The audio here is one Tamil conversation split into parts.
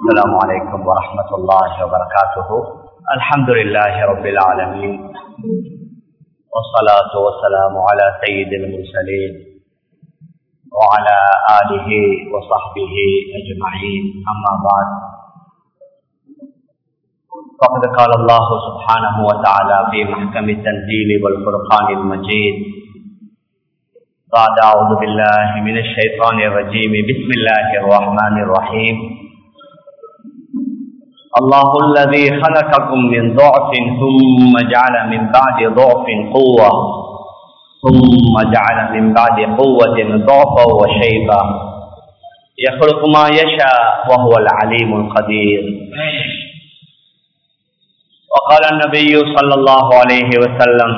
السلام عليكم ورحمة الله وبركاته الحمد لله رب العالمين والصلاة والسلام على سيد المرسلين وعلى آله وصحبه أجمعين أما بعد فقد قال الله سبحانه وتعالى في محكم التنزيل والفرقان المجيد بعد أعوذ بالله من الشيطان الرجيم بسم الله الرحمن الرحيم الله الذي خلقكم من ضعف ثم جعل من بعد ضعف قوة ثم جعل من بعد قوة ضعفا وشيبا يخلق ما يشاء وهو العليم القدير وقال النبي صلى الله عليه وسلم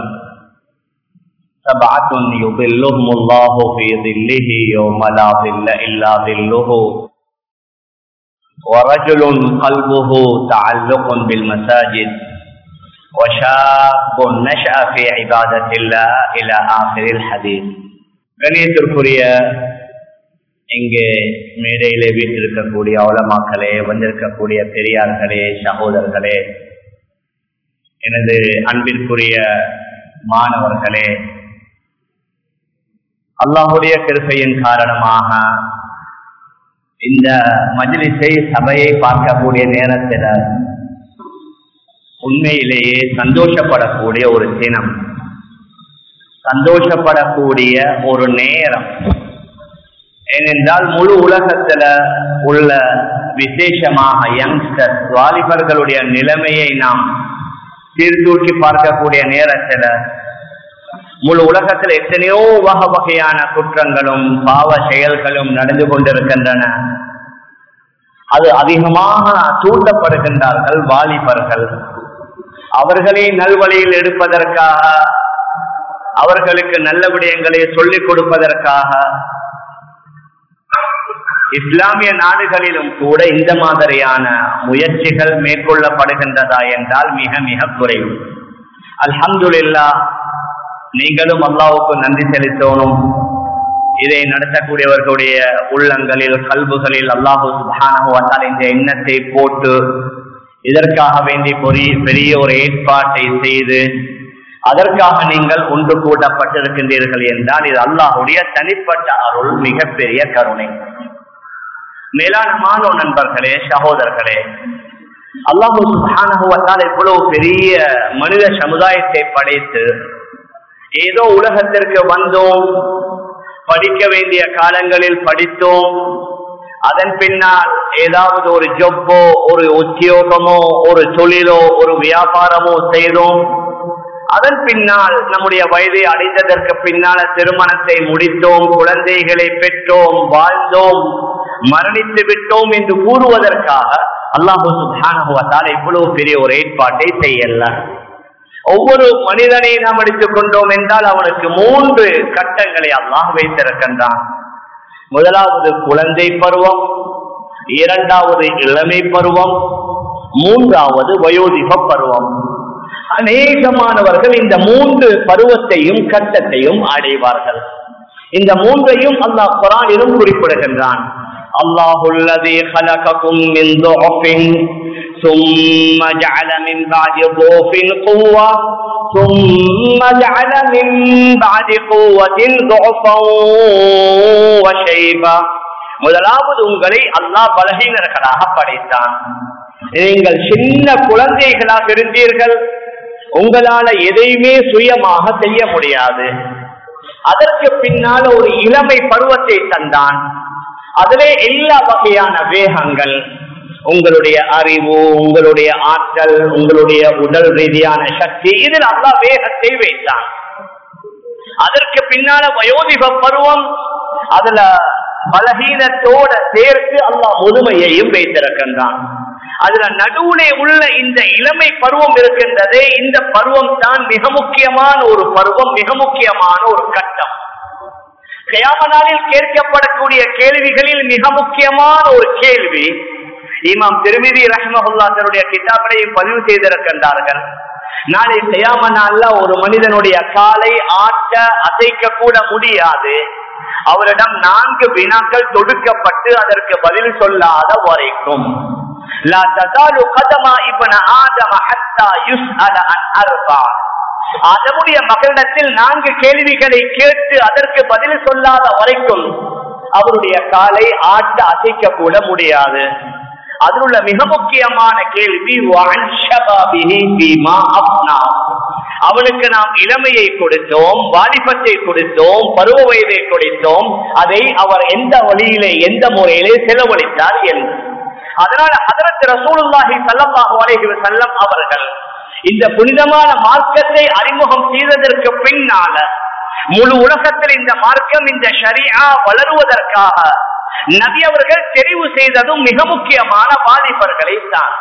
سبعة يظلهم الله في ظله يوم لا ظل إلا ظله ورجل قلبه تعلق بالمساجد وشاب نشأ في عبادة الله إلى آخر الحديث கணியத்திற்குரிய இங்கே மேடையிலே வீட்டிருக்கக்கூடிய உலமாக்களே வந்திருக்கக்கூடிய பெரியார்களே சகோதரர்களே எனது அன்பிற்குரிய மாணவர்களே அல்லாஹுடைய கிருப்பையின் காரணமாக இந்த மஜிலிசை சபையை பார்க்கக்கூடிய நேரத்தில் உண்மையிலேயே சந்தோஷப்படக்கூடிய ஒரு தினம் சந்தோஷப்படக்கூடிய ஒரு நேரம் ஏனென்றால் முழு உலகத்துல உள்ள விசேஷமாக யங்ஸ்டர்ஸ் வாலிபர்களுடைய நிலைமையை நாம் சீர்தூக்கி பார்க்கக்கூடிய நேரத்துல முழு உலகத்தில் எத்தனையோ வகை வகையான குற்றங்களும் பாவ செயல்களும் நடந்து கொண்டிருக்கின்றன அது அதிகமாக தூண்டப்படுகின்றார்கள் வாலிபர்கள் அவர்களை நல்வழியில் எடுப்பதற்காக அவர்களுக்கு நல்ல விடயங்களை சொல்லிக் கொடுப்பதற்காக இஸ்லாமிய நாடுகளிலும் கூட இந்த மாதிரியான முயற்சிகள் மேற்கொள்ளப்படுகின்றதா என்றால் மிக மிக குறைவு அல்ஹம்துல்லா நீங்களும் அல்லாவுக்கு நன்றி செலுத்தணும் இதை நடத்தக்கூடியவர்களுடைய உள்ளங்களில் கல்புகளில் அல்லாஹு சுபானுவத்தால் இந்த எண்ணத்தை போட்டு இதற்காக வேண்டி பெரிய பெரிய ஒரு ஏற்பாட்டை செய்து அதற்காக நீங்கள் ஒன்று கூட்டப்பட்டிருக்கின்றீர்கள் என்றால் இது அல்லாஹுடைய தனிப்பட்ட அருள் மிகப்பெரிய கருணை மேலான மாணவ நண்பர்களே சகோதரர்களே அல்லாஹு சுபானுவத்தால் இவ்வளவு பெரிய மனித சமுதாயத்தை படைத்து ஏதோ உலகத்திற்கு வந்தோம் படிக்க வேண்டிய காலங்களில் படித்தோம் அதன் பின்னால் ஏதாவது ஒரு ஜொப்போ ஒரு உத்தியோகமோ ஒரு தொழிலோ ஒரு வியாபாரமோ செய்தோம் அதன் பின்னால் நம்முடைய வயதை அடைந்ததற்கு பின்னால திருமணத்தை முடித்தோம் குழந்தைகளை பெற்றோம் வாழ்ந்தோம் மரணித்து விட்டோம் என்று கூறுவதற்காக அல்லாஹூ சுபானுவத்தால் இவ்வளவு பெரிய ஒரு ஏற்பாட்டை செய்யல ஒவ்வொரு மனிதனை நாம் எடுத்துக் கொண்டோம் என்றால் அவனுக்கு மூன்று கட்டங்களை அல்லாஹ் வைத்திருக்கின்றான் முதலாவது குழந்தை பருவம் இரண்டாவது இளமை பருவம் மூன்றாவது வயோதிப பருவம் அநேகமானவர்கள் இந்த மூன்று பருவத்தையும் கட்டத்தையும் அடைவார்கள் இந்த மூன்றையும் அல்லாஹ் குரானிலும் குறிப்பிடுகின்றான் الله الذي خلقكم من ضعف ثم جعل من بعد ضعف قوة ثم جعل من بعد قوة ضعفا وشيبا முதலாவது உங்களை அல்லாஹ் பலகீனர்களாக படைத்தான் நீங்கள் சின்ன குழந்தைகளாக இருந்தீர்கள் உங்களால எதையுமே சுயமாக செய்ய முடியாது அதற்கு பின்னால் ஒரு இளமை பருவத்தை தந்தான் அதிலே எல்லா வகையான வேகங்கள் உங்களுடைய அறிவு உங்களுடைய ஆற்றல் உங்களுடைய உடல் ரீதியான சக்தி இதில் அல்லா வேகத்தை வைத்தான் அதற்கு பின்னால வயோதிப பருவம் அதுல பலகீனத்தோட சேர்த்து அல்லா முதுமையையும் வைத்திருக்கின்றான் அதுல நடுவுலே உள்ள இந்த இளமை பருவம் இருக்கின்றதே இந்த பருவம் தான் மிக முக்கியமான ஒரு பருவம் மிக முக்கியமான ஒரு கட்டம் கயாமனாலில் கேட்கப்படக்கூடிய கேள்விகளில் மிக முக்கியமான ஒரு கேள்வி இமாம் திருமிதி ரஹ்மஹுல்லா தன்னுடைய கிதாபனை பதிவு செய்திருக்கின்றார்கள் நாளை கயாமனால ஒரு மனிதனுடைய காலை ஆட்ட அசைக்க கூட முடியாது அவரிடம் நான்கு வினாக்கள் தொடுக்கப்பட்டு அதற்கு பதில் சொல்லாத வரைக்கும் லா தஸாலு கதமா இப்ன ஆதம ஹத்தா யுஸ்அல அன் அர்பா ஆதமுடைய மகளிடத்தில் நான்கு கேள்விகளை கேட்டு அதற்கு பதில் சொல்லாத வரைக்கும் அவருடைய காலை ஆட்ட அசைக்க கூட முடியாது அதில் உள்ள மிக முக்கியமான கேள்வி வஅன் ஷபாபிஹி ஃபீமா அப்னா. அவனுக்கு நாம் இளமையை கொடுத்தோம் வாலிபத்தை கொடுத்தோம் பருவ வயதை கொடுத்தோம் அதை அவர் எந்த வழியிலே எந்த முறையிலே செலவழித்தார் என்று அதனால ஹதரத் ரசூலுல்லாஹி ஸல்லல்லாஹு அலைஹி வஸல்லம் அவர்கள் இந்த புனிதமான மார்க்கத்தை அறிமுகம் செய்ததற்கு பின்னால முழு உலகத்தில் இந்த மார்க்கம் இந்த ஷரியா வளருவதற்காக நபி அவர்கள் தெரிவு செய்ததும் மிக முக்கியமான வாலிபர்களை தான்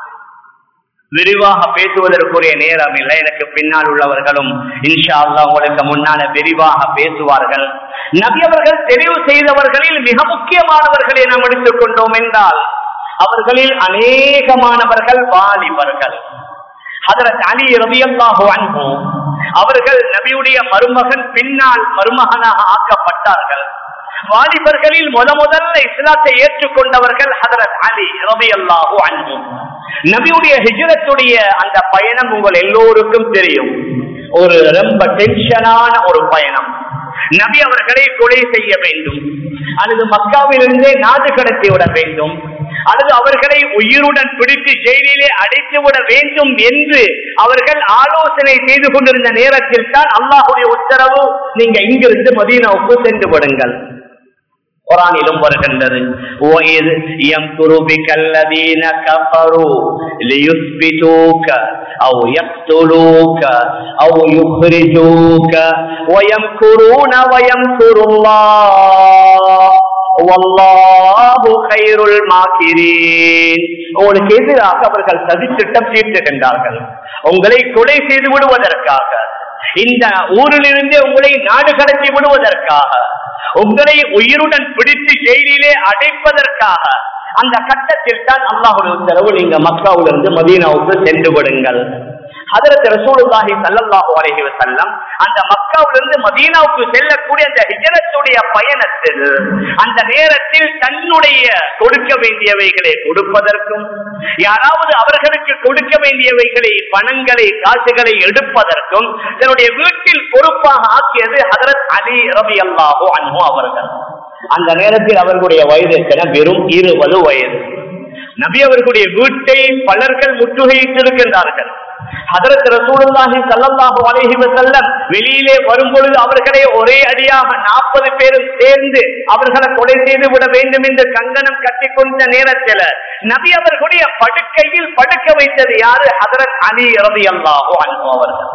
விரிவாக பேசுவதற்குரிய நேரம் இல்லை எனக்கு பின்னால் உள்ளவர்களும் இன்ஷா அல்லாஹ் உங்களுக்கு முன்னால விரிவாக பேசுவார்கள் நபி அவர்கள் தெரிவு செய்தவர்களில் மிக முக்கியமானவர்களை நாம் எடுத்துக் கொண்டோம் என்றால் அவர்களில் அநேகமானவர்கள் வாலிபர்கள் ஹதரத் அலி ரபியல்லாஹு அன்ஹு அவர்கள் நபியுடைய மருமகன் பின்னால் மருமகனாக ஆக்கப்பட்டார்கள் வாலிபர்களில் முத முதல்ல இஸ்லாத்தை ஏற்றுக்கொண்டவர்கள் ஹதரத் அலி ரபியல்லாஹு அன்ஹு நபியுடைய ஹிஜ்ரத்துடைய அந்த பயணம் உங்கள் எல்லோருக்கும் தெரியும் ஒரு ரொம்ப டென்ஷனான ஒரு பயணம் நபி அவர்களை கொலை செய்ய வேண்டும் அல்லது மக்காவிலிருந்தே நாடு கடத்தி விட வேண்டும் அல்லது அவர்களை உயிருடன் பிடித்து ஜெயிலிலே அடைத்து விட வேண்டும் என்று அவர்கள் ஆலோசனை செய்து கொண்டிருந்த நேரத்தில் தான் அல்லாஹுடைய உத்தரவு நீங்க இங்கிருந்து மதீனாவுக்கு சென்று விடுங்கள் குரானிலும் வருகின்றது وَإِذْ يَمْكُرُ بِكَ الَّذِينَ كَفَرُوا لِيُثْبِتُوكَ أَوْ يَقْتُلُوكَ أَوْ يُخْرِجُوكَ وَيَمْكُرُونَ وَيَمْكُرُ اللَّهُ وَاللَّهُ خَيْرُ الْمَاكِرِينَ உங்களுக்கு எதிராக அவர்கள் சதித்திட்டம் தீர்த்துகின்றார்கள் உங்களை கொலை செய்து விடுவதற்காக இந்த ஊரிலிருந்தே உங்களை நாடு கடத்தி விடுவதற்காக உங்களை உயிருடன் பிடித்து ஜெயிலிலே அடைப்பதற்காக அந்த கட்டத்தில் தான் அல்லாஹுடைய உத்தரவு நீங்க மக்காவிலிருந்து மதீனாவுக்கு சென்று விடுங்கள் ஹதரத் ரசூலுல்லாஹி ஸல்லல்லாஹு அலைஹி வஸல்லம் அந்த மக்காவிலிருந்து மதீனாவுக்கு செல்லக்கூடிய அந்த ஹிஜ்ரத்துடைய பயணத்தில் அந்த நேரத்தில் தன்னுடைய கொடுக்க வேண்டியவைகளை கொடுப்பதற்கும் யாராவது அவர்களுக்கு கொடுக்க வேண்டியவைகளை பணங்களை காசுகளை எடுப்பதற்கும் தன்னுடைய வீட்டில் பொறுப்பாக ஆக்கியது ஹதரத் அலி ரபியல்லாஹு அன்ஹு அவர்கள் அந்த நேரத்தில் அவர்களுடைய வயது எத்தனை வெறும் இருபது வயது நபி அவர்களுடைய வீட்டை பலர்கள் முற்றுகையிட்டிருக்கின்றார்கள் ஹதரத் ரசூலுல்லாஹி ஸல்லல்லாஹு அலைஹி வஸல்லம் வெளியிலே வரும்பொழுது அவர்களை ஒரே அடியாக நாற்பது பேரும் சேர்ந்து அவர்களை கொலை செய்து விட வேண்டும் என்று கங்கணம் கட்டிக்கொண்ட நேரத்தில் நபி அவர்களுடைய படுக்கையில் படுக்க வைத்தது யாரு ஹதரத் அலி ரலியல்லாஹு அன்ஹு அவர்கள்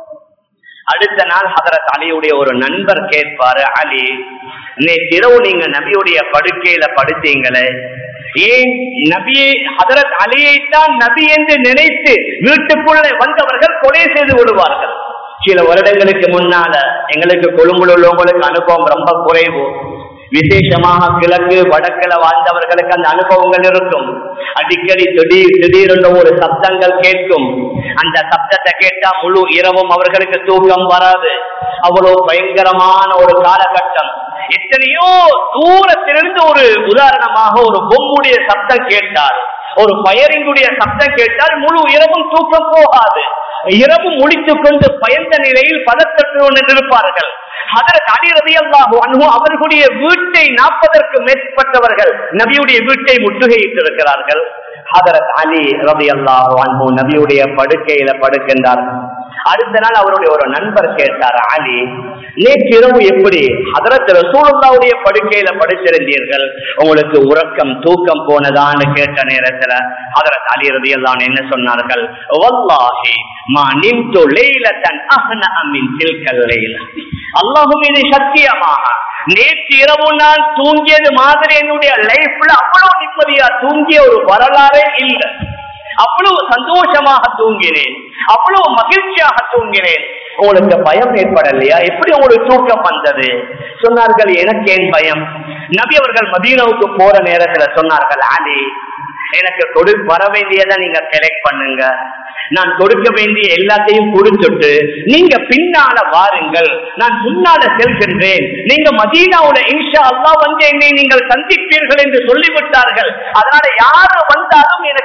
அடுத்த நாள் ஹதரத் அலியுடைய ஒரு நண்பர் கேட்பாரு அலி நேற்றிரவு நீங்க நபியுடைய படுக்கையில படுத்தீங்களே ஏன் நபியை ஹதரத் அலியைத்தான் நபி என்று நினைத்து வீட்டுக்குள்ளே வந்தவர்கள் கொலை செய்து விடுவார்கள் சில வருடங்களுக்கு முன்னால எங்களுக்கு கொழும்புல உள்ளவங்களுக்கு அனுபவம் ரொம்ப குறைவு விசேஷமாக கிழக்கு வடக்குல வாழ்ந்தவர்களுக்கு அந்த அனுபவங்கள் இருக்கும் அடிக்கடி திடீர் திடீரென்று ஒரு சப்தங்கள் கேட்கும் அந்த சப்தத்தை கேட்டா முழு இரவும் அவர்களுக்கு தூக்கம் வராது அவ்வளவு பயங்கரமான ஒரு காலகட்டம் எத்தனையோ தூரத்திலிருந்து ஒரு உதாரணமாக ஒரு பொம்முடைய சப்தம் கேட்டால் ஒரு பயரிங்குடைய சப்தம் கேட்டால் முழு இரவும் தூக்கம் போகாது இரவு முடித்துக் கொண்டு பயந்த நிலையில் பதத்தட்டு இருப்பார்கள் அதற்கு அடிரதியல்லாஹு அன்பு அவர்களுடைய வீட்டை நாற்பதற்கு மேற்பட்டவர்கள் நபியுடைய வீட்டை முற்றுகையிட்டிருக்கிறார்கள் ஹதரத் அலி ரபி அல்லாஹு அன்பு நபியுடைய படுக்கையில படுக்கின்றார்கள் அடுத்த நாள் அவருடைய ஒரு நண்பர் கேட்டார் அலி நேற்றிரவு எப்படி ஹதரத் ரசூலுல்லாவுடைய படுக்கையில படுத்திருந்தீர்கள் உங்களுக்கு உறக்கம் தூக்கம் போனதான்னு கேட்ட நேரத்துல ஹதரத் அலி ரதி அல்லான் என்ன சொன்னார்கள் வல்லாஹி மா நின்று லைலத்தன் அஹ்ன அமின் தில்கல் லைல அல்லாஹு மீது சத்தியமாக நேற்று இரவு நான் தூங்கியது மாதிரி என்னுடைய லைஃப்ல அவ்வளவு நிம்மதியா தூங்கிய ஒரு வரலாறே இல்லை அவ்வளவு சந்தோஷமாக தூங்கினேன் அவ்வளவு மகிழ்ச்சியாக தூங்கினேன் உங்களுக்கு பயம் ஏற்படலையா எப்படி உங்களுக்கு தூக்கம் வந்தது சொன்னார்கள் எனக்கு ஏன் பயம் நபி அவர்கள் மதீனாவுக்கு போற நேரத்துல சொன்னார்கள் ஆலி எனக்கு கொடு வர வேண்டியதை நீங்க செலக்ட் பண்ணுங்க நான் கொடுக்க வேண்டிய எல்லாத்தையும் கொடுத்துட்டு நீங்க பின்னால வாருங்கள் நான் முன்னால செல்கின்றேன் நீங்க மதீனாவுல இன்ஷா அல்லா வந்து என்னை நீங்கள் சந்திப்பீர்கள் என்று சொல்லிவிட்டார்கள் அதனால யாரு வந்தாலும் எனக்கு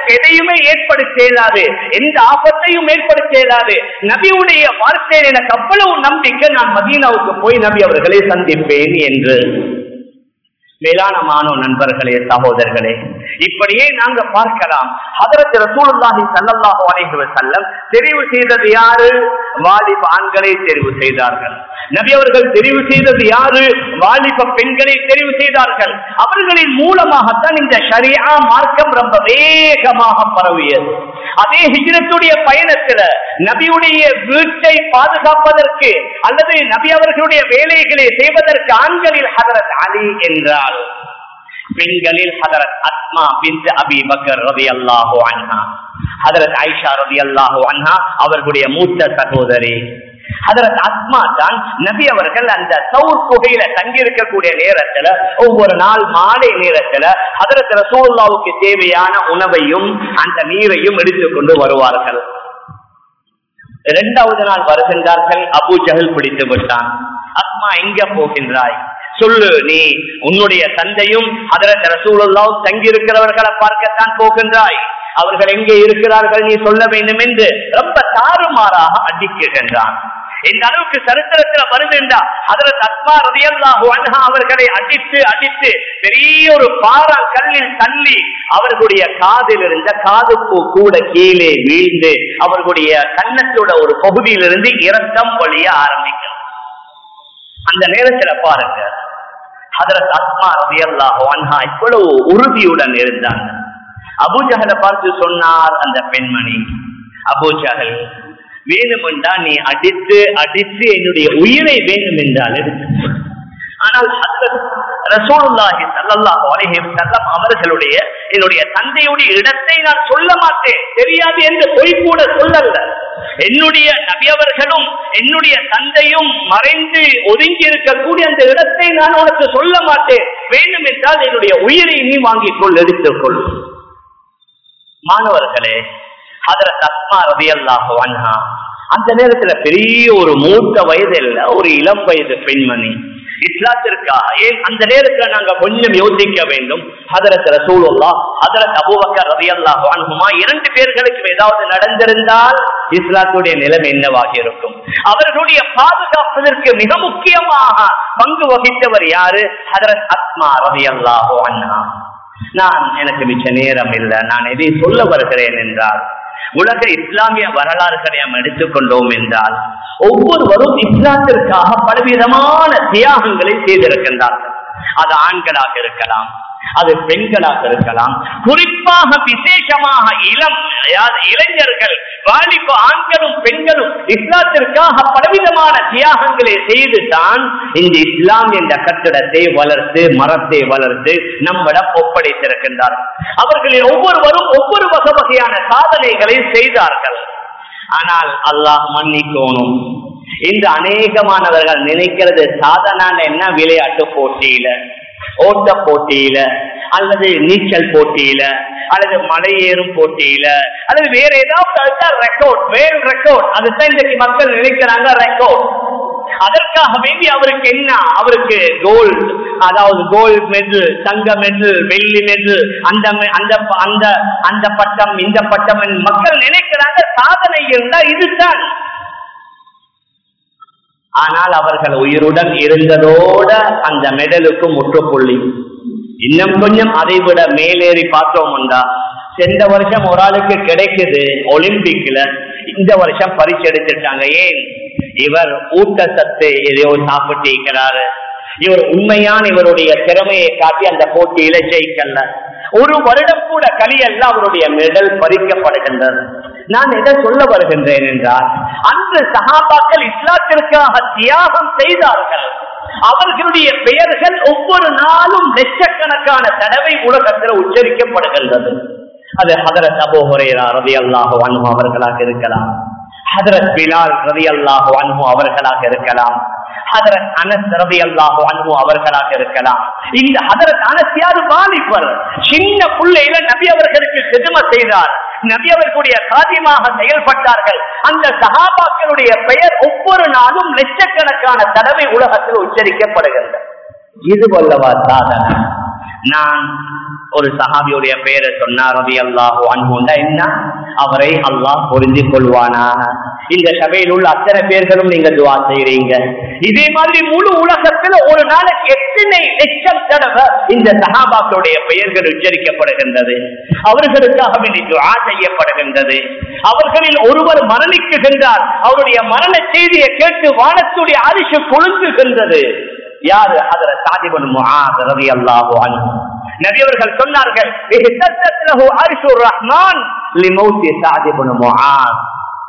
உனக்கு எதையுமே ஏற்படுத்த இயலாது எந்த ஆபத்தையும் ஏற்படுத்த இயலாது நபியுடைய வார்த்தையில் எனக்கு அவ்வளவு நம்பிக்கை நான் மதீனாவுக்கு போய் நபி அவர்களை சந்திப்பேன் என்று மேலானமான நண்பர்களே சகோதரர்களே இப்படியே நாங்க பார்க்கலாம் ஹதரத் ரசூலுல்லாஹி ஸல்லல்லாஹு அலைஹி வஸல்லம் தெரிவு செய்தது யாரு வாலிப ஆண்களை தெரிவு செய்தார்கள் நபி அவர்கள் தெரிவு செய்தது யாரு வாலிப பெண்களை தெரிவு செய்தார்கள் அவர்களின் மூலமாகத்தான் இந்த ஷரியா மார்க்கம் ரொம்ப வேகமாக பரவியது அதே ஹிஜ்ரத்துடைய பயணத்துல நபியுடைய வீட்டை பாதுகாப்பதற்கு அல்லது நபி அவர்களுடைய வேலைகளை செய்வதற்கு ஆண்களில் ஹதரத் அலி என்றால் பெண்களில் ஹதரத் அஸ்மா பின் அபி பக்கர் ரவி அல்லாஹோ அன்ஹா ஹதரத் ஐஷா ரவி அல்லாஹோ அன்ஹா அவர்களுடைய மூத்த சகோதரி ஹதரத் அஸ்மா தான் நபி அவர்கள் அந்த சவுர் குகையில தங்கி இருக்கக்கூடிய நேரத்துல ஒவ்வொரு நாள் மாலை நேரத்துல ஹதரத் ரசூல்லாவுக்கு தேவையான உணவையும் அந்த நீரையும் எடுத்துக்கொண்டு வருவார்கள் இரண்டாவது நாள் வருகின்றார்கள் அபு ஜஹல் பிடித்து விட்டான் அஸ்மா எங்க போகின்றாய் சொல்லு நீ உன்னுடைய தந்தையும் ஹதரத் ரசூலுல்லாவும் தங்கி இருக்கிறவர்களை பார்க்கத்தான் போகின்றாய் அவர்கள் எங்கே இருக்கிறார்கள் நீ சொல்ல வேண்டும் என்று ரொம்ப தாறுமாறாக அடிக்கின்றான் இந்த அளவுக்கு சரித்திரத்துல வருதுண்டா அதுல அஸ்மா ரதியல்லாஹு அன்ஹா அவர்களை அடித்து அடித்து பெரிய ஒரு பாரா கல்லில் தள்ளி அவர்களுடைய காதில் இருந்த காதுப்பு கூட கீழே வீழ்ந்து அவர்களுடைய கன்னத்தோட ஒரு பகுதியிலிருந்து இரத்தம் வழிய ஆரம்பிக்கும் அந்த நேரத்துல பாருங்க ஹதரத் அஸ்மா ரதியல்லாஹு அன்ஹா இவ்வளவு உறுதியுடன் இருந்தாங்க அபூஜஹலை பார்த்து சொன்னார் அந்த பெண்மணி அபூஜஹல் வேணுமென்றா நீ அடித்து அடித்து என்னுடைய உயிரை வேண்டும் என்றால் எடுத்து ஆனால் ரசூலுல்லாஹி ஸல்லல்லாஹு அலைஹி வஸல்லம் அவர்களுடைய என்னுடைய தந்தையுடைய இடத்தை நான் சொல்ல மாட்டேன் தெரியாது என்று பொய் கூட சொல்லல என்னுடைய நபியவர்களும் என்னுடைய தந்தையும் மறைந்து ஒதுங்கி இருக்கக்கூடிய அந்த இடத்தை நான் உனக்கு சொல்ல மாட்டேன் வேண்டும் என்றால் என்னுடைய உயிரை நீ வாங்கிக் கொள் எடுத்துக்கொள் மாணவர்களே ஹதரத் அஸ்மா ரதியல்லாஹு அன்ஹா அந்த நேரத்துல பெரிய ஒரு மூத்த வயது இல்ல ஒரு இளம் வயது பெண்மணி இஸ்லாத்திற்காக ஏன் அந்த நேரத்துல நாங்க கொஞ்சம் யோசிக்க வேண்டும் ஹதரத் ரசூலுல்லா ஹதரத் அபூபக்கர் ரதியல்லாஹு அன்ஹுமா இரண்டு பேர்களுக்கு ஏதாவது நடந்திருந்தால் இஸ்லாத்துடைய நிலைமை என்னவாக இருக்கும் அவர்களுடைய பாதுகாப்பதற்கு மிக முக்கியமாக பங்கு வகித்தவர் யாரு ஹதரத் அஸ்மா ரதியல்லாஹு அன்ஹா நான் எனக்கு மிச்ச நேரம் இல்லை நான் எதை சொல்ல வருகிறேன் என்றால் உலக இஸ்லாமிய வரலாறுகளை நாம் எடுத்துக்கொண்டோம் என்றால் ஒவ்வொருவரும் இஸ்லாத்திற்காக பலவிதமான தியாகங்களை செய்திருக்கின்றார்கள் அது ஆண்களாக இருக்கலாம் அது பெண்களாக இருக்கலாம் குறிப்பாக விசேஷமாக இளம் அதாவது இளைஞர்கள் வாலிப ஆண்களும் பெண்களும் இஸ்லாத்திற்காக பலவிதமான தியாகங்களை செய்துதான் இந்த இஸ்லாம் என்ற கட்டிடத்தை வளர்த்து மரத்தை வளர்த்து நம்மிடம் ஒப்படைத்திருக்கின்றார்கள் அவர்களில் ஒவ்வொருவரும் ஒவ்வொரு வகை வகையான சாதனைகளை செய்தார்கள் ஆனால் அல்லாஹ் மன்னிக்கணும் இந்த அநேகமானவர்கள் நினைக்கிறது சாதனான என்ன விளையாட்டு போட்டியில ஓட்ட போட்டியில அல்லது நீச்சல் போட்டியில அல்லது மலை ஏறும் போட்டியில அல்லது வேற ஏதாவது ரெக்கார்ட் வேல் ரெக்கார்ட் அதுதான் இன்றைக்கு மக்கள் நினைக்கிறாங்க ரெக்கார்ட் அதற்காக வேண்டி அவருக்கு என்ன அவருக்கு கோல்டு அதாவது கோல்டு மெடல் தங்க மெடல் வெள்ளி மெடல் அந்த அந்த அந்த அந்த பட்டம் இந்த பட்டம் மக்கள் நினைக்கிறாங்க சாதனை இருந்தா இதுதான் ஆனால் அவர்கள் உயிருடன் இருந்ததோட அந்த மெடலுக்கு முற்றுப்புள்ளி இன்னும் கொஞ்சம் அதை விட மேலேறி பார்த்தோம்டா சென்ற வருஷம் ஒரு ஆளுக்கு கிடைக்குது ஒலிம்பிக்ல இந்த வருஷம் பரிசு எடுத்துட்டாங்க ஏன் இவர் ஊட்டச்சத்து எதையோ சாப்பிட்டு இருக்கிறாரு இவர் உண்மையான இவருடைய திறமையை காட்டி அந்த போட்டியில ஜெயிக்கல ஒரு வருடம் கூட கலியல்ல அவருடைய மெடல் பறிக்கப்படுகின்றது நான் எதை சொல்ல வருகின்றேன் என்றால் அன்று சகாபாக்கள் இஸ்லாத்திற்காக தியாகம் செய்தார்கள் அவர்களுடைய பெயர்கள் ஒவ்வொரு நாளும் லட்சக்கணக்கான தடவை உலகத்தில் உச்சரிக்கப்படுகின்றது அது ஹதரத் அபோ ஹுரேரா ரவி அல்லாஹு அன்பு அவர்களாக இருக்கலாம் ஹதரத் பிலால் ரவி அல்லாஹு அன்பு அவர்களாக இருக்கலாம் ஹதரத் அனஸ் ரவி அல்லாஹு அன்பு அவர்களாக இருக்கலாம் இந்த ஹதரத் அனஸ் யாரு வாலிபர் சின்ன பிள்ளையில நபி அவர்களுக்கு செதும செய்தார் நபி அவர்களுடைய சாதியமாக செயல்பட்டார்கள் அந்த சகாபாக்களுடைய பெயர் ஒவ்வொரு நாளும் லட்சக்கணக்கான தடவை உலகத்தில் உச்சரிக்கப்படுகின்றது இது வல்லவா சாதனை நான் ஒரு சஹாபியுடைய பெயரை சொன்னார் ரவி அல்லாஹு அன்புண்டா என்ன அவரை அல்லாஹ் புரிந்து கொள்வானாக இந்த சபையில் உள்ள அத்தனை பேர்களும் நீங்க துவா செய்றீங்க இதே மாதிரி முழு உலகத்துல ஒரு நாளைக்கு எத்தனை லட்சம் தடவை இந்த சஹாபாக்களுடைய பெயர்கள் உச்சரிக்கப்படுகின்றது அவர்களுக்காக வேண்டி துவா செய்யப்படுகின்றது அவர்களில் ஒருவர் மரணிக்குகின்றார் அவருடைய மரண செய்தியை கேட்டு வானத்துடைய அரிசி கொழுந்துகின்றது யாரு அதுல சாதிபன் முஹாத் ரவி அல்லாஹு அன்ஹு நபி அவர்கள் சொன்னார்கள் "இஹ்தத்தத் லஹு அர்ஷுர் ரஹ்மான் லிமௌத்தி சாத் இப்னு முஆத்."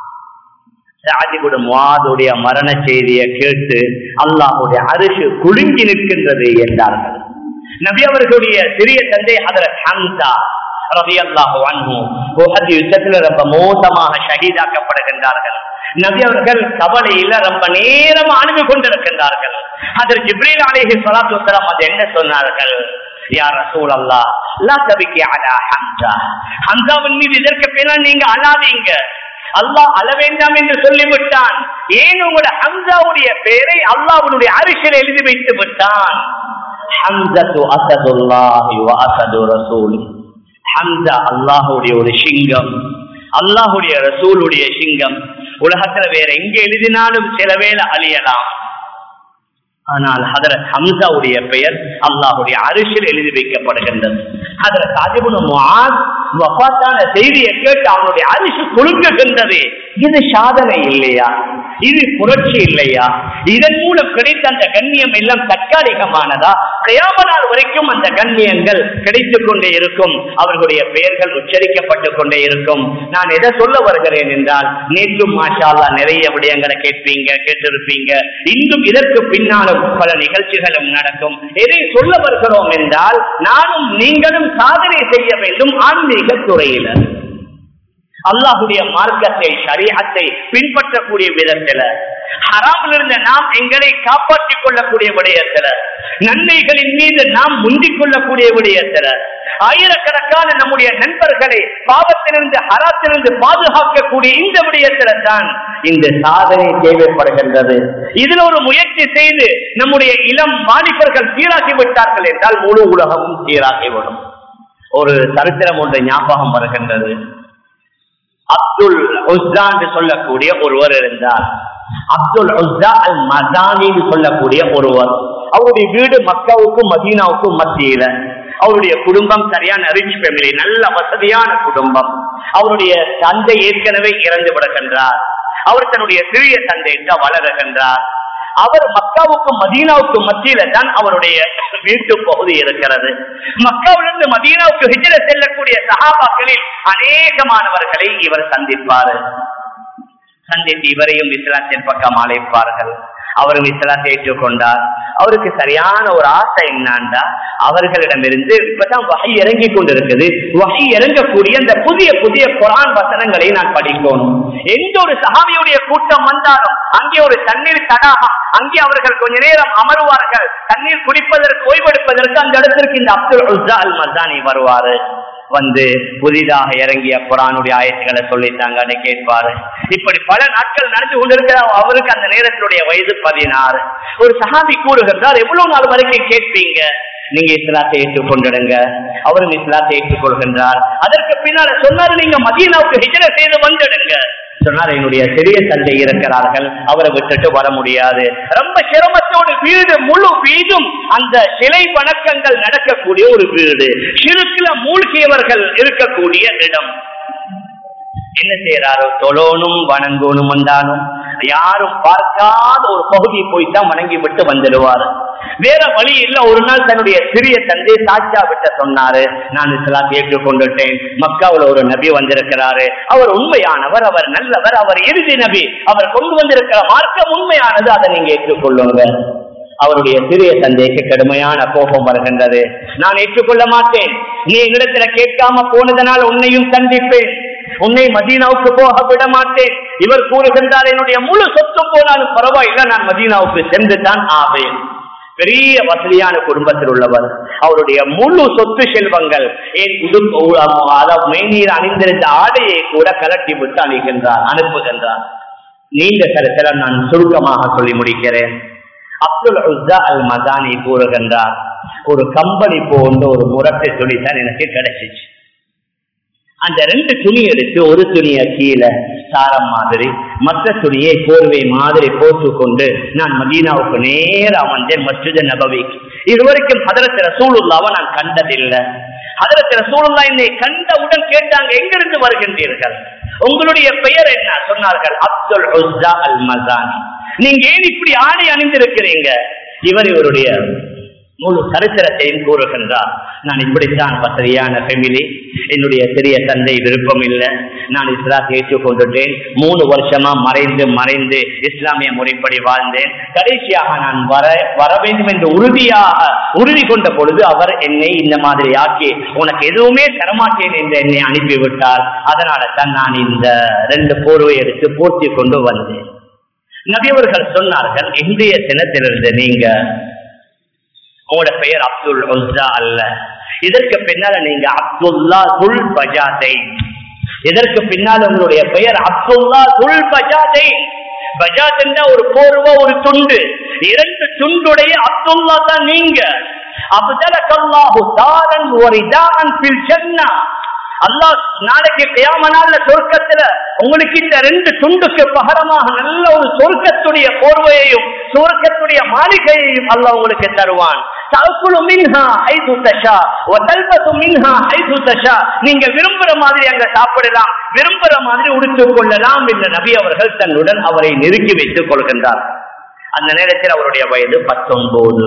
சாத் இப்னு முஆதுடைய மரண செய்தியை கேட்டு அல்லாஹ்வுடைய அரிசி குலுங்கி நிற்கின்றது என்றார்கள் நபி அவர்களுடைய சிறிய தந்தை ஹதரத் ஹம்சா ரலியல்லாஹு அன்ஹு உஹத் யுத்தத்தில் ரொம்ப மோசமாக ஷஹீதாக்கப்படுகின்றார்கள் நபி அவர்கள் கவலையில ரொம்ப நேரம் அணுகு கொண்டிருக்கின்றார்கள் அதில் ஜிப்ரீல் அலைஹி ஸலாத்து வஸலாம் அது என்ன சொன்னார்கள் யா ரசூல் அல்லா லா தபிக்கி அலா ஹம்சா ஹம்சாவின் மீது இதற்கு பின்னால் நீங்க அழாதீங்க அல்லாஹ் அழ வேண்டாம் என்று சொல்லிவிட்டான் ஏன் உங்களோட ஹம்சாவுடைய பெயரை அல்லாஹ்வுடைய அரிசியில் எழுதி வைத்து விட்டான் ஹம்சத்து அசதுல்லாஹி வ அசது ரசூலி ஹம்சா அல்லாஹுடைய ஒரு சிங்கம் அல்லாஹுடைய ரசூலுடைய சிங்கம் உலகத்துல வேற எங்க எழுதினாலும் சில வேளை அழியலாம் ஆனால் ஹதரத் ஹம்சாவுடைய பெயர் அல்லாஹுடைய அரிசியில் எழுதி வைக்கப்படுகின்றது ஹதரத் அதிபுன முஆத் வஃபாத்தான செய்தியை கேட்டு அவனுடைய அரிசி குலுங்குகின்றது இது சாதனை இல்லையா இது புரட்சி இல்லையா இதன் மூலம் கிடைத்த அந்த கண்ணியம் எல்லாம் தற்காலிகமானதா கயாம நாள் வரைக்கும் அந்த கண்ணியங்கள் கிடைத்துக் கொண்டே இருக்கும் அவர்களுடைய பெயர்கள் உச்சரிக்கப்பட்டுக் கொண்டே இருக்கும் நான் எதை சொல்ல வருகிறேன் என்றால் நேற்றும் மாஷால்லா நிறைய விடயங்களை கேட்பீங்க கேட்டிருப்பீங்க இன்னும் இதற்கு பின்னாலும் பல நிகழ்ச்சிகளும் நடக்கும் எதை சொல்ல வருகிறோம் என்றால் நானும் நீங்களும் சாதனை செய்ய வேண்டும் ஆன்மீக துறையில அல்லாஹுடைய மார்க்கத்தை சரீரத்தை பின்பற்றக்கூடிய விதத்துல ஹராமில் இருந்த நாம் எங்களை காப்பாற்றிக் கொள்ளக்கூடிய விடயத்துல நன்மைகளின் மீது நாம் முந்திக் கொள்ளக்கூடிய விடயத்துல ஆயிரக்கணக்கான நம்முடைய நண்பர்களை பாவத்திலிருந்து ஹராத்திலிருந்து பாதுகாக்கக்கூடிய இந்த விடயத்துல தான் இந்த சாதனை தேவைப்படுகின்றது இதில் ஒரு முயற்சி செய்து நம்முடைய இளம் வாலிபர்கள் சீராகி விட்டார்கள் என்றால் முழு உலகமும் சீராகிவிடும் ஒரு சரித்திரம் ஒன்று ஞாபகம் வருகின்றது அப்துல் உஸ்தா என்று சொல்லக்கூடிய ஒருவர் இருந்தார் அப்துல் உஸ்தா அல் மதானின்னு சொல்லக்கூடிய ஒருவர் அவருடைய வீடு மக்காவுக்கும் மதீனாவுக்கும் மத்தியில அவருடைய குடும்பம் சரியான ரிச் ஃபேமிலி நல்ல வசதியான குடும்பம் அவருடைய தந்தை ஏற்கனவே இறந்து விடுகின்றார் அவர் தன்னுடைய சிறிய தந்தையிட்ட வளருகின்றார் அவர் மக்காவுக்கும் மதீனாவுக்கும் மத்தியில தான் அவருடைய வீட்டு பகுதி இருக்கிறது மக்காவிலிருந்து மதீனாவுக்கு ஹிஜர செல்லக்கூடிய சகாபாக்களில் அநேகமானவர்களை இவர் சந்திப்பார் சந்தித்து இவரையும் இஸ்லாத்தின் பக்கம் அழைப்பார்கள் அவரும் இஸ்லாத்தை ஏற்றுக்கொண்டார் அவருக்கு சரியான ஒரு ஆசை என்னண்டா அவர்களிடமிருந்து இப்பதான் வகை இறங்கி கொண்டிருக்குது வகை இறங்கக்கூடிய அந்த புதிய புதிய குரான் வசனங்களை நான் படிக்கணும் எந்த ஒரு சகாவியுடைய கூட்டம் வந்தாலும் அங்கே ஒரு தண்ணீர் தடாகம் அங்கே அவர்கள் கொஞ்ச நேரம் அமருவார்கள் தண்ணீர் குடிப்பதற்கு ஓய்வெடுப்பதற்கு அந்த இடத்திற்கு இந்த அப்துல் உஸ்ஸா அல் மர்தானி வருவாரு வந்து புதிதாக இறங்கிய குரானுடைய ஆயத்துக்களை சொல்லித்தாங்க கேட்பாரு இப்படி பல நாட்கள் நடந்து கொண்டிருக்கிற அவருக்கு அந்த நேரத்தினுடைய வயது பதினாறு ஒரு சஹாபி கூறுகின்றார் எவ்வளவு நாள் வரைக்கும் கேட்பீங்க நீங்க இஸ்லாத்தை ஏற்றுக்கொண்டிடுங்க அவரும் இஸ்லாத்தை ஏற்றுக்கொள்கின்றார் அதற்கு பின்னால சொன்னாரு நீங்க மதீனாவுக்கு ஹிஜர செய்து வந்துடுங்க சொன்னார் என்னுடைய சிறிய தந்தை இருக்கிறார்கள் அவரை விட்டுட்டு வர முடியாது ரொம்ப சிரமத்தோடு வீடு முழு வீடும் அந்த சிலை வணக்கங்கள் நடக்கக்கூடிய ஒரு வீடு சிறுக்குல மூழ்கியவர்கள் இருக்கக்கூடிய இடம் என்ன செய்யறாரோ தொழோனும் வணங்கோனும் வந்தாலும் யாரும் பார்க்காத ஒரு பகுதியை போய்தான் வணங்கி விட்டு வந்துடுவாரு வேற வழி இல்ல ஒரு நாள் தன்னுடைய சிறிய தந்தை சாட்சா விட்ட சொன்னாரு நான் இஸ்லாத்தை ஏற்றுக்கொண்டுட்டேன் மக்காவுல ஒரு நபி வந்திருக்கிறாரு அவர் உண்மையானவர் அவர் நல்லவர் அவர் இறுதி நபி அவர் கொண்டு வந்திருக்கிற மார்க்கம் உண்மையானது அதை நீங்க ஏற்றுக்கொள்ளுங்க அவருடைய சிறிய தந்தைக்கு கடுமையான கோபம் வருகின்றது நான் ஏற்றுக்கொள்ள மாட்டேன் நீ எங்களிடத்துல கேட்காம போனதனால் உன்னையும் சந்திப்பேன் உன்னை மதீனாவுக்கு போக விட மாட்டேன் இவர் கூறுகின்றார் என்னுடைய முழு சொத்தும் போனாலும் பரவாயில்லை நான் மதீனாவுக்கு சென்று தான் ஆவேன் பெரிய வசதியான குடும்பத்தில் உள்ளவர் அவருடைய முழு சொத்து செல்வங்கள் என் உடுப்பு அதாவது மெய்நீர் அணிந்திருந்த ஆடையை கூட கலட்டி விட்டு அணிகின்றார் அனுப்புகின்றார் நீண்ட சரித்திரம் நான் சுருக்கமாக சொல்லி முடிக்கிறேன் அப்துல் உஸ்ஸா அல் மதானி கூறுகின்றார் ஒரு கம்பளி போன்ற ஒரு முரட்டை துணி தான் எனக்கு கிடைச்சிச்சு அந்த ரெண்டு துணி எடுத்து ஒரு துணியை கீழே சாரம் மாதிரி மற்ற துணியை போர்வை மாதிரி போட்டுக்கொண்டு நான் மதீனாவுக்கு நேரா வந்தேன் மஸ்ஜித் நபவிக்கு இதுவரைக்கும் ஹதரத் ரசூலுல்லாவை நான் கண்டதில்லை ஹதரத் ரசூலுல்லா என்னை கண்டவுடன் கேட்டாங்க எங்கிருந்து வருகின்றீர்கள் உங்களுடைய பெயர் என்ன சொன்னார்கள் அப்துல் உஸ்ஸா அல் மசானி நீங்க ஏன் இப்படி ஆடை அணிந்திருக்கிறீங்க இவர் இவருடைய முழு சரித்திரத்தையும் கூறுகின்றார் நான் இப்படித்தான் வசதியான ஃபெமிலி என்னுடைய சிறிய தந்தை விருப்பம் இல்லை நான் இஸ்லாத்தை ஏற்றுக்கொண்டுட்டேன் மூணு வருஷமா மறைந்து மறைந்து இஸ்லாமிய முறைப்படி வாழ்ந்தேன் கடைசியாக நான் வர வர வேண்டும் என்று உறுதியாக உறுதி கொண்ட பொழுது அவர் என்னை இந்த மாதிரி ஆக்கி உனக்கு எதுவுமே தரமாட்டேன் என்று என்னை அனுப்பிவிட்டார் அதனால தான் நான் இந்த ரெண்டு போர்வை எடுத்து போர்த்தி கொண்டு வந்தேன் நபியவர்கள் சொன்னார்கள் இன்றைய தினத்திலிருந்து நீங்க உங்களோட பெயர் அப்துல் உஸ்ஸா அல்ல இதற்கு பின்னால நீங்க அப்துல்லா துல் பஜாதை இதற்கு பின்னால் உங்களுடைய பெயர் அப்துல்லா துல் பஜாதை பஜாத் என்ற ஒரு போர்வ ஒரு துண்டு இரண்டு துண்டுடைய அப்துல்லா தான் நீங்க அப்தலக்கல்லாஹு தாரன் ஒரு இதாகன் பில் ஜன்னா அல்லாஹ் நாளைக்கு கியாம நாள்ல சொர்க்கத்துல உங்களுக்கு இந்த ரெண்டு துண்டுக்கு பகரமாக நல்ல ஒரு சொர்க்கத்துடைய போர்வையையும் சொர்க்கத்துடைய மாளிகையையும் அல்லாஹ் உங்களுக்கு தருவான் நீங்க விரும்புற மாதிரி அங்க சாப்பிடலாம் விரும்புற மாதிரி உடுத்துக் கொள்ளலாம் என்று நபி அவர்கள் தன்னுடன் அவரை நெருக்கி வைத்துக் கொள்கின்றார் அந்த நேரத்தில் அவருடைய வயது பத்தொன்பது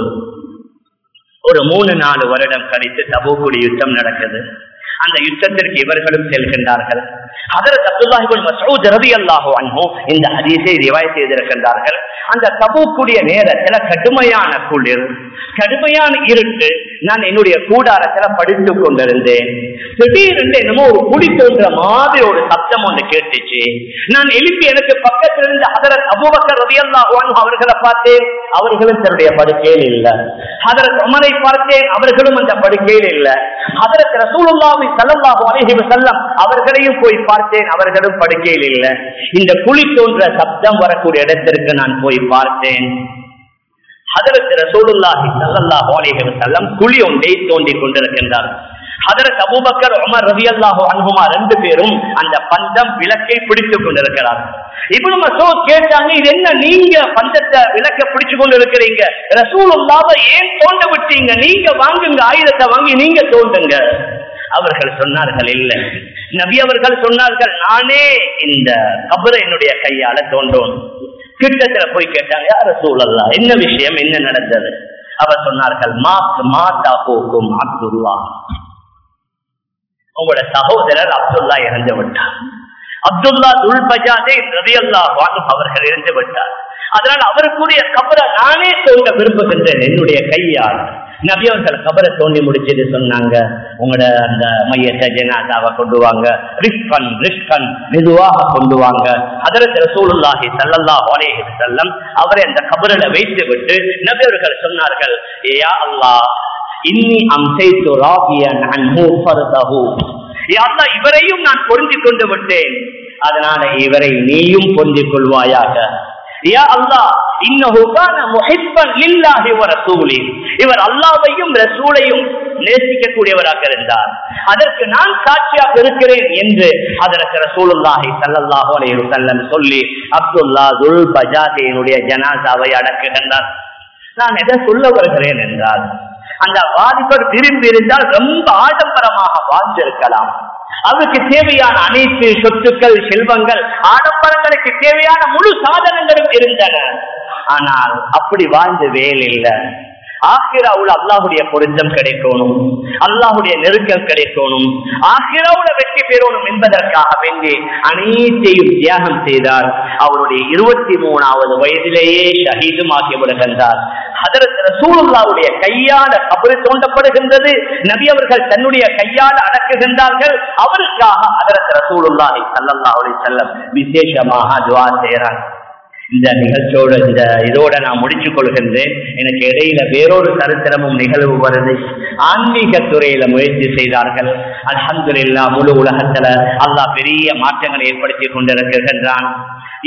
ஒரு மூணு நாலு வருடம் கழித்து தபூக்குடி யுத்தம் நடக்குது அந்த யுத்தத்திற்கு இவர்களும் செல்கின்றார்கள் அதற்கு அப்துல்லாஹிபுல் மசூத் ரவி அல்லாஹோ அன்ஹோ இந்த ஹதீஸை ரிவாய் செய்திருக்கின்றார்கள் அந்த தபூக்குடைய நேரத்துல கடுமையான குளிர் கடுமையான இருட்டு நான் என்னுடைய கூடாரத்துல படித்துக் கொண்டிருந்தேன் திடீரென்று என்னமோ ஒரு குடி தோன்ற மாதிரி ஒரு சப்தம் ஒன்று கேட்டுச்சு நான் எழுப்பி எனக்கு பக்கத்தில் இருந்து அதரத் அபுபக்கர் ரவி அல்லாஹோ அவர்களை பார்த்தேன் அவர்களும் தன்னுடைய படுக்கையில் இல்ல அதரத் உமரை பார்த்தேன் அவர்களும் அந்த படுக்கையில் இல்ல அதரத் ரசூலுல்லாவை சல்லல்லாஹு அலைஹி வஸல்லம் அவர்களையும் போய் பார்த்தேன் அவர்களும் படுக்கையில் இல்ல இந்த குழி தோன்ற சப்தம் வரக்கூடிய இடத்திற்கு நான் போய் பார்த்தேன் ஹதரத் ரசூலுல்லாஹி ஸல்லல்லாஹு அலைஹி வஸல்லம் குழி ஒன்றை தோண்டி கொண்டிருக்கின்றார் ஹதரத் அபூபக்கர் உமர் ரலியல்லாஹு அன்ஹுமா ரெண்டு பேரும் அந்த பந்தம் விளக்கை பிடித்துக் கொண்டிருக்கிறார் இப்னு மசூத் கேட்டாங்க இது என்ன நீங்க பந்தத்தை விளக்க பிடிச்சு கொண்டு இருக்கிறீங்க ரசூலுல்லாவை ஏன் தோண்ட விட்டீங்க நீங்க வாங்குங்க ஆயுதத்தை வாங்கி நீங்க தோண்டுங்க அவர்கள் சொன்னார்கள் இல்லை நபி அவர்கள் சொன்னார்கள் நானே இந்த கபரை என்னுடைய கையால தோன்றோம் கிட்டத்துல போய் கேட்டாங்க யார சூழல்லா என்ன விஷயம் என்ன நடந்தது அவர் சொன்னார்கள் மாத் மாதா போக்கும் அப்துல்லா உங்களோட சகோதரர் அப்துல்லா இறந்து விட்டார் அப்துல்லா துல் பஜாதே ரவியல்லா வானும் அவர்கள் இறந்து விட்டார் அதனால் அவருக்குரிய கபரை நானே தோண்ட விரும்புகின்றேன் என்னுடைய கையால் நபி அவர்கள் கபரை தோண்டி முடிச்சது சொன்னாங்க உங்களோட அந்த மையத்தை ஜனாதாவை கொண்டு வாங்க ரிஸ்கன் ரிஸ்கன் மெதுவாக கொண்டு வாங்க அதற்கு ரசூலுல்லாஹி ஸல்லல்லாஹு அலைஹி வஸல்லம் அவரை அந்த கபரில வைத்து விட்டு நபி அவர்கள் சொன்னார்கள் யா அல்லாஹ் இன்னி அம்சைத்து ராபியன் அன்ஹு ஃபர்தஹு யா அல்லாஹ் இவரையும் நான் பொருந்திக் கொண்டு விட்டேன் அதனால இவரை நீயும் பொருந்திக் கொள்வாயாக யா அல்லாஹ் இன்னஹு கான முஹிப்பன் லில்லாஹி வ ரசூலி இவர் அல்லாஹ்வையும் ரசூலையும் நேசிக்கக்கூடியவராக இருந்தார் அதற்கு நான் சாட்சியாக இருக்கிறேன் என்று அதற்கு ரசூலுல்லாஹி ஸல்லல்லாஹு அலைஹி வஸல்லம் சொல்லி அப்துல்லா துல் பஜாதியினுடைய ஜனாசாவை அடக்குகின்றார் நான் எதை சொல்ல வருகிறேன் என்றால் அந்த வாலிபர் விரும்பி இருந்தால் ரொம்ப ஆடம்பரமாக வாழ்ந்திருக்கலாம் அவருக்கு தேவையான அனைத்து சொத்துக்கள் செல்வங்கள் ஆடம்பரங்களுக்கு தேவையான முழு சாதனங்களும் இருந்தன ஆனால் அப்படி வாழ்ந்து வேல் இல்லை ஆஹிராவுல அல்லாஹுடைய பொருத்தம் கிடைக்கணும் அல்லாஹுடைய நெருக்கம் கிடைக்கணும் ஆஹிராவுல வெற்றி பெறணும் என்பதற்காக வேண்டி அனைத்தையும் தியாகம் செய்தார் அவருடைய இருபத்தி மூணாவது வயதிலேயே ஷஹீதும் ஆகி விடுகின்றார் அதற்கு ரசூலுல்லாவுடைய கையால கபரு தோண்டப்படுகின்றது நபி அவர்கள் தன்னுடைய கையால் அடக்குகின்றார்கள் அவருக்காக அதற்கு ரசூலுல்லாஹி ஸல்லல்லாஹு அலைஹி வஸல்லம் விசேஷமாக துஆ செய்கிறார் இந்த நிகழ்ச்சியோட இந்த இதோட நான் முடிச்சுக் கொள்கின்றேன் எனக்கு இடையில வேறொரு சரித்திரமும் நிகழ்வு வருது ஆன்மீக துறையில முயற்சி செய்தார்கள் அல்ஹம்துலில்லா முழு உலகத்துல அல்லாஹ் பெரிய மாற்றங்களை ஏற்படுத்தி கொண்டிருக்கின்றான்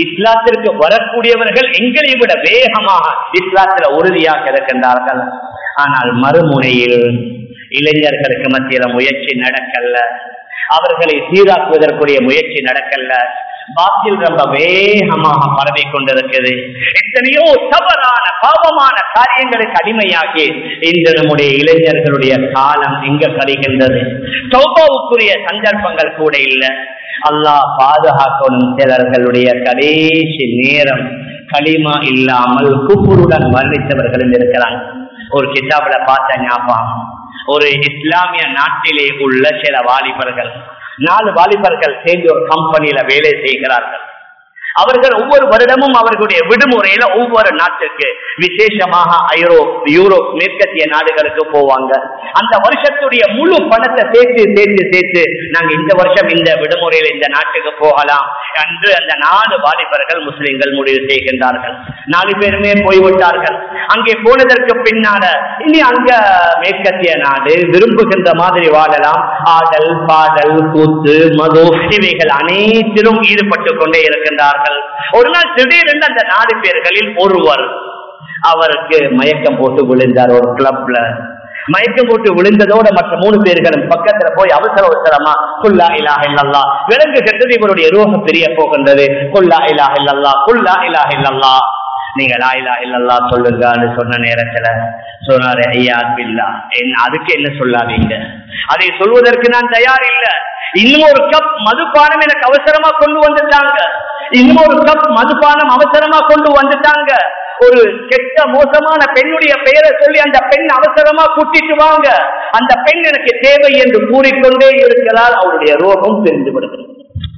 இஸ்லாத்திற்கு வரக்கூடியவர்கள் எங்களை விட வேகமாக இஸ்லாத்துல உறுதியாக இருக்கின்றார்கள் ஆனால் மறுமுனையில் இளைஞர்களுக்கு மத்தியில முயற்சி நடக்கல அவர்களை சீராக்குவதற்குரிய முயற்சி நடக்கல பாத்தில் ரொம்ப வேகமாக பரவி கொண்டிருக்குது எத்தனையோ தவறான பாவமான காரியங்களுக்கு அடிமையாகி இன்று நம்முடைய இளைஞர்களுடைய காலம் எங்க கழிகின்றது சௌபாவுக்குரிய சந்தர்ப்பங்கள் கூட இல்லை அல்லாஹ் பாதுகாக்கணும் சிலர்களுடைய கடைசி நேரம் களிமா இல்லாமல் குப்புருடன் மரணித்தவர்களும் இருக்கிறாங்க ஒரு கிதாபில பார்த்த ஞாபகம் ஒரு இஸ்லாமிய நாட்டிலே உள்ள சில வாலிபர்கள் நாலு வாலிபர்கள் சேர்ந்து ஒரு கம்பெனியில வேலை செய்கிறார்கள் அவர்கள் ஒவ்வொரு வருடமும் அவர்களுடைய விடுமுறையில ஒவ்வொரு நாட்டுக்கு விசேஷமாக ஐரோப் யூரோப் மேற்கத்திய நாடுகளுக்கு போவாங்க அந்த வருஷத்துடைய முழு பணத்தை சேர்த்து சேர்த்து சேர்த்து நாங்க இந்த வருஷம் இந்த விடுமுறையில இந்த நாட்டுக்கு போகலாம் என்று அந்த நாலு வாலிபர்கள் முஸ்லிம்கள் முடிவு செய்கின்றார்கள் நாலு பேருமே போய்விட்டார்கள் அங்கே போனதற்கு பின்னால இனி அங்க மேற்கத்திய நாடு விரும்புகின்ற மாதிரி வாழலாம் ஆடல் பாடல் கூத்து மது இவைகள் அனைத்திலும் ஈடுபட்டு கொண்டே இருக்கின்றார்கள் ஒரு நாள் திடீரென்று அந்த நாலு பேர்களில் ஒருவர் அவருக்கு மயக்கம் போட்டு விழுந்தார் ஒரு கிளப்ல மயக்கம் போட்டு விழுந்ததோட மற்ற மூணு பேர்களும் பக்கத்துல போய் அவசர அவசரமா குல்லா இலாஹ இல்லல்லா விளங்குகின்றது இவருடைய ரோகம் தெரிய போகின்றது குல்லா இலாஹ இல்லல்லா குல்லா இலாஹ இல்லல்லா நீங்க லாயிலா இல்லல்லா சொல்லுங்கன்னு சொன்ன நேரத்துல சொன்னாரு ஐயா பில்லா என் அதுக்கு என்ன சொல்லாதீங்க அதை சொல்வதற்கு நான் தயார் இல்ல இன்னும் ஒரு கப் மதுபானம் எனக்கு அவசரமா கொண்டு வந்துட்டாங்க இன்னும் ஒரு கப் மதுபானம் அவசரமா கொண்டு வந்துட்டாங்க ஒரு கெட்ட மோசமான பெண்ணுடைய பெயரை சொல்லி அந்த பெண் அவசரமா கூட்டிட்டு வாங்க அந்த பெண் எனக்கு தேவை என்று கூறிக்கொண்டே இருக்கிறார் அவருடைய ரோகம் தெரிந்து விடுகிறது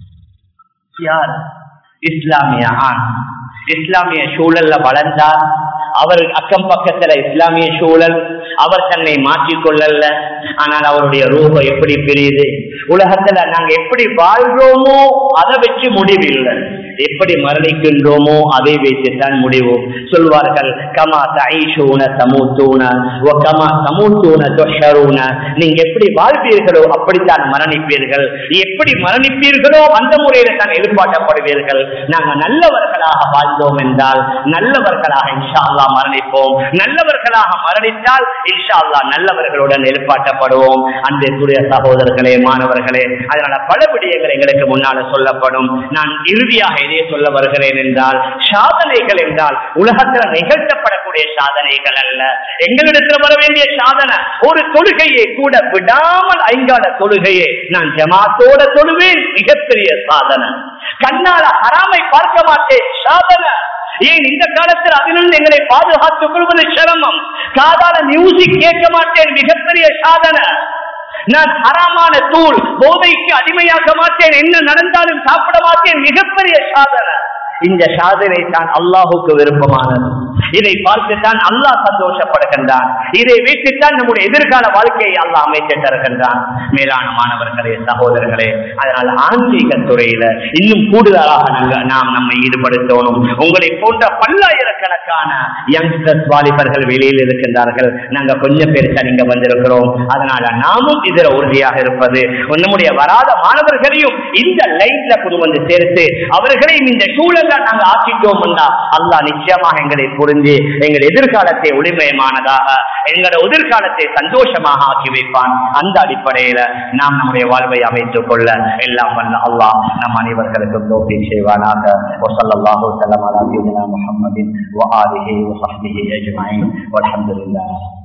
யார் இஸ்லாமிய ஆண் இஸ்லாமிய சூழல்ல வளர்ந்தார் அவர் அக்கம் பக்கத்துல இஸ்லாமிய சூழல் அவர் தன்னை மாற்றிக் கொள்ளல ஆனால் அவருடைய ரூபம் எப்படி பிரியுது உலகத்துல நாங்க எப்படி வாழ்றோமோ அதை வச்சு முடிவில்லை எப்படி மரணிக்கின்றோமோ அதை வைத்துத்தான் முடிவு சொல்வார்கள் கமா தைஷூன சமூத்தூன ஓ கமா சமூத்தூன தொஷரூன நீங்க எப்படி வாழ்வீர்களோ அப்படித்தான் மரணிப்பீர்கள் எப்படி மரணிப்பீர்களோ அந்த முறையில தான் எழுப்பாட்டப்படுவீர்கள் நாங்க நல்லவர்களாக வாழ்ந்தோம் என்றால் நல்லவர்களாக இன்ஷா அல்லா மரணிப்போம் நல்லவர்களாக மரணித்தால் இன்ஷா அல்லா நல்லவர்களுடன் எழுப்பாட்டப்படுவோம் அன்பிற்குரிய சகோதரர்களே மாணவர்களே அதனால பல விடயங்கள் எங்களுக்கு முன்னால சொல்லப்படும் நான் இறுதியாக எதை சொல்ல வருகிறேன் என்றால் சாதனைகள் என்றால் உலகத்தில் நிகழ்த்தப்படக்கூடிய சாதனைகள் அல்ல எங்களிடத்தில் வர வேண்டிய சாதனை ஒரு தொழுகையை கூட விடாமல் ஐங்கால தொழுகையை நான் ஜமாத்தோட தொழுவேன் மிகப்பெரிய சாதனை கண்ணால ஹராமை பார்க்க மாட்டேன் சாதனை ஏன் இந்த காலத்தில் அதிலிருந்து எங்களை பாதுகாத்துக் கொள்வது சிரமம் காதால மியூசிக் கேட்க மாட்டேன் மிகப்பெரிய சாதனை நான் ஹராமான தூள் போதைக்கு அடிமையாக்க மாட்டேன் என்ன நடந்தாலும் சாப்பிட மாட்டேன் மிகப்பெரிய சாதனை இந்த சாதனை தான் அல்லாஹுக்கு விருப்பமானது இதை பார்த்துத்தான் அல்லாஹ் சந்தோஷப்படுகின்றான் இதை வைத்துத்தான் நம்முடைய எதிர்கால வாழ்க்கையை அல்லாஹ் அமைத்து தருகின்றான் மேலான மாணவர்களே சகோதரர்களே அதனால் ஆன்மீக துறையில இன்னும் கூடுதலாக நாங்க நாம் நம்மை ஈடுபடுத்தணும் உங்களை போன்ற பல்லாயிரக்கணக்கான யங்ஸ்டர்ஸ் வாலிபர்கள் வெளியில் இருக்கின்றார்கள் நாங்க கொஞ்சம் பேர் நீங்க வந்திருக்கிறோம் அதனால நாமும் இதுல உறுதியாக இருப்பது நம்முடைய வராத மாணவர்களையும் இந்த லைன்ல கொண்டு வந்து சேர்த்து அவர்களையும் இந்த சூழல்ல நாங்க ஆக்கிட்டோம் அல்லாஹ் நிச்சயமாக எங்களை புரிஞ்சு எங்கள் எதிர்காலத்தை ஒளிமயமானதாக எங்களோட எதிர்காலத்தை சந்தோஷமாக ஆக்கி வைப்பான் அந்த அடிப்படையில நாம் நம்முடைய வாழ்வை அமைத்துக் கொள்ள எல்லாம் வல்ல அல்லாஹ் நம் அனைவர்களுக்கும் தோப்பி செய்வானாக وصلى الله وسلم على سيدنا محمد وآله وصحبه أجمعين والحمد لله